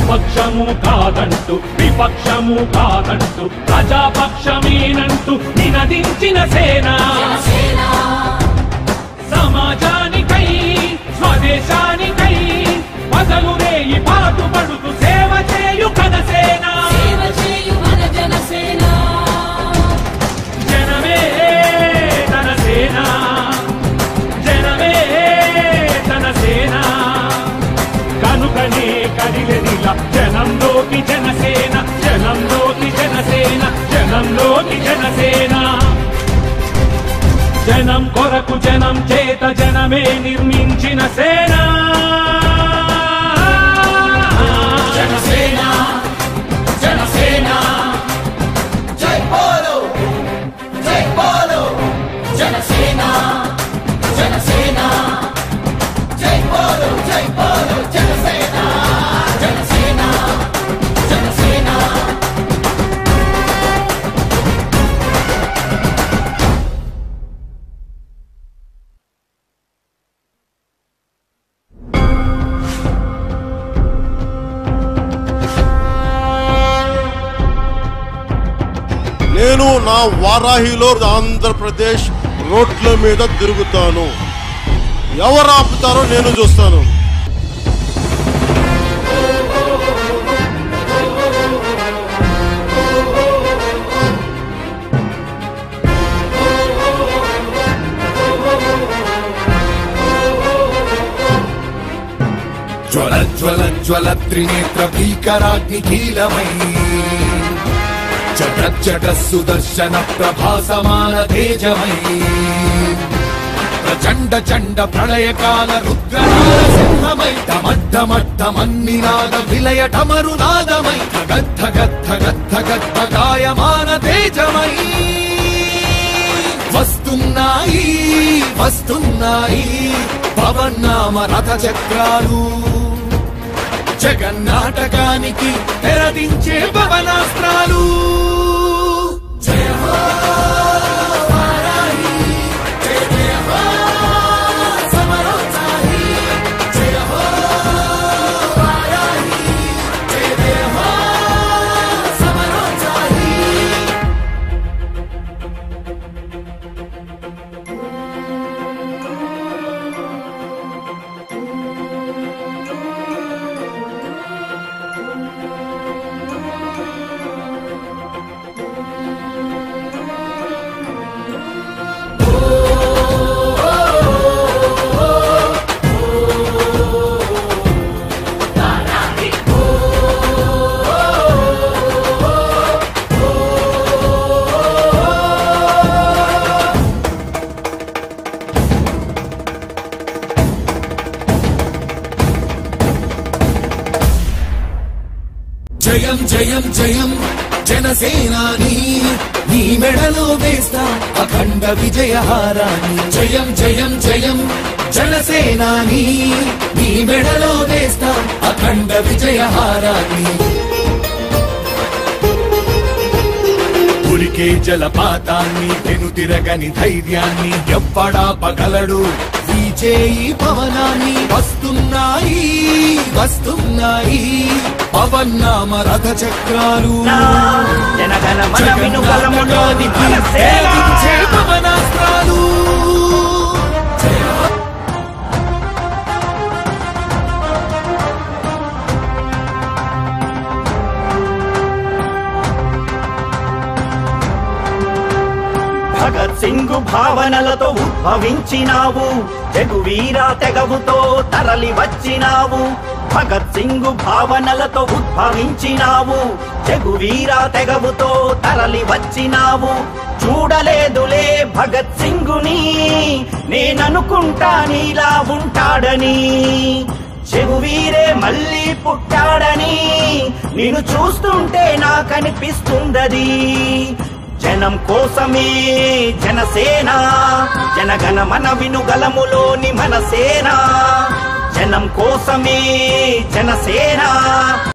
స్వపక్షము కాదంటూ విపక్షము కాదంటూ ప్రజాపక్షమేనంటూ నినదించిన సేన సమాజానికై స్వదేశానికై పదలు రేయి పాటు పడుతూ సేవ చేయు కనసేన సేవ చేయు మన జనసేన జనమే తన సేన జనమే తన సేన కనుకనే కదిలెదిలా జనంలోకి జనసేన జనంలోకి జనసేన జనంలోకి జనసేన జనం కొరకు జనం చేత జనమే నిర్మించిన సేన జనసేన జనసేన జై బోలో జై బోలో జనసేన జనసేన జై బోలో జై బోలో జనసేన జనసేన జనసేన నేను నా వారాహిలో ఆంధ్రప్రదేశ్ రోడ్ల మీద తిరుగుతాను ఎవరు ఆపుతారో నేను చూస్తాను జ్వల జ్వల జ్వల త్రినేత్ర భీకరాగ్ని కీలమై చట చట సుదర్శన ప్రభాసమాన తేజమై ప్రచండ చండ ప్రళయకాల రుద్రనాద సింహమై డమడ్డమడ్డమన్నినాద విలయ టమరునాదమై గద్ధ గద్ధ గద్ధ గద్ధ గాయమాన తేజమై వస్తున్నాయి వస్తున్నాయి పవన్నామ రథ చక్రాలు జగన్నాటకానికి తెరదించే పవనాస్త్రాలు జయ హో వారాహి, జయ జయ హో సమరోత్సాహి, జయ హో వారాహి, జయ జయ హో సమరోత్సాహి. జయం జయం జయం జనసేనాని నీ మెడలో వేస్తా అఖండ విజయహారాన్ని జయం జయం జయం జనసేనాని నీ మెడలో వేస్తా అఖండ విజయహారాన్ని ఉరికే జలపాతాన్ని వెనుతిరగని ధైర్యాన్ని ఎవ్వడాపగలడు విజయీ పవనాన్ని వస్తున్నాయి వస్తున్నాయి పవన్నామ రథ చక్రాలు జనగణ మన వినుగలములోని మనసేన జగన్నాటకానికి పవనాస్త్రాలు భగత్ సింగ్ భావనలతో ఉద్భవించినావు జగువీర తెగవుతో తరలి వచ్చినావు భగత్ సింగ్ భావనలతో ఉద్భవించినావు జగువీర తెగవుతో తరలి వచ్చినావు చూడలేదులే భగత్ సింగుని నేననుకుంటా నీలా ఉంటాడని చెగువీరే మళ్ళీ పుట్టాడని నిన్ను చూస్తుంటే నాకనిపిస్తుందది జనం కోసమే జనసేన జనగణ మన వినుగలములోని మన సేన జనం కోసమే జనసేన